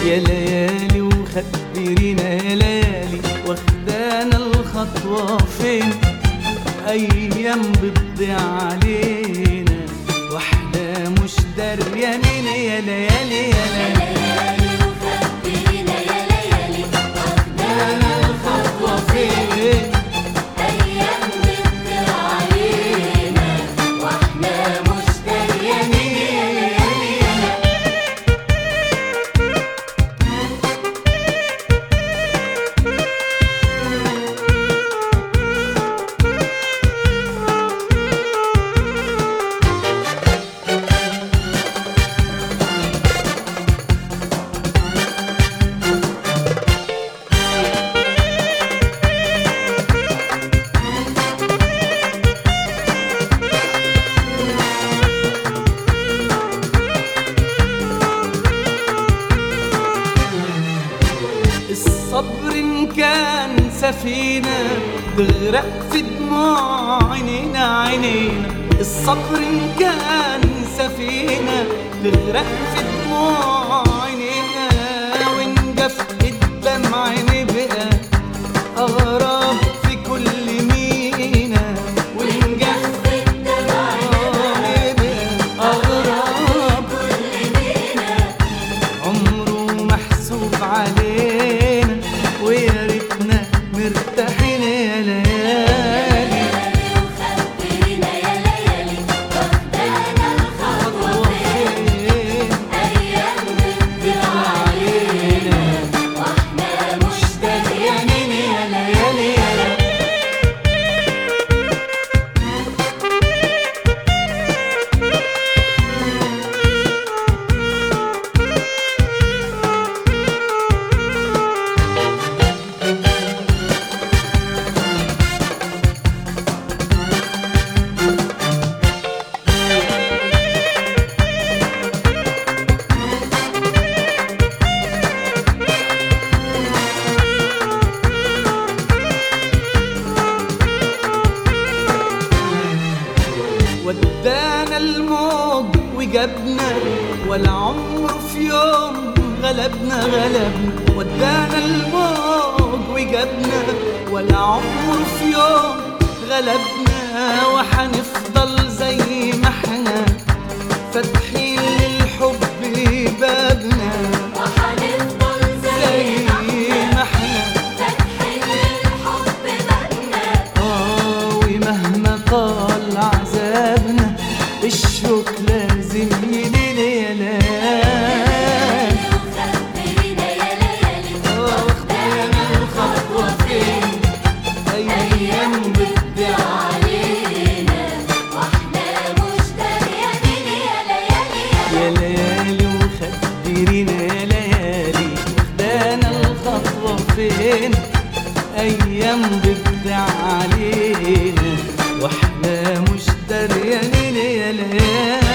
يا ليالي وخبرينا يا ليالي واخدانا الخطوة فين أيام بتضيع علينا واحنا مش دريانين يا ليالي يا ليالي ليالي وخبرينا يا ليالي واخدانا الخطوة فين أيام بتطير علينا واحنا مش دريانين يا ليالي يا الصبر إن كان سفينة تغرق في دموع عينينا عينينا الصبر إن كان سفينة تغرق في دموع عينينا ونجف الدمع نبقى أغراب في كل مينا ونجف الدمع نبقى أغراب عمره محسوب علينا ويا ريتنا مرتاحين يا ليالي وخبرينا يا ليالي واخدانا الخطوة فين أيام بتطير علينا واحنا مش دريانين يا ليالي يا ليالي ودانا الموج وجابنا ولا عمره في يوم غلبنا غلبنا ودانا الموج وجابنا ولا عمره في يوم غلبنا وحنفضل زي ما احنا فاتحين للحب بابنا وحنفضل زي زي ما ما احنا فاتحين للحب بابنا آه ومهما طال عذابنا الشوك لازم يليل يا ليالي وخبرينا يا ليالي آه واخدانا الخطوة فين أيام بتضيع علينا واحنا مش دريانين يا ليالي يا يا ليالي وخدرينا يا ليالي واخدانا الخطوة فين أيام بتضيع علينا واحنا مش دريانين يا ليالي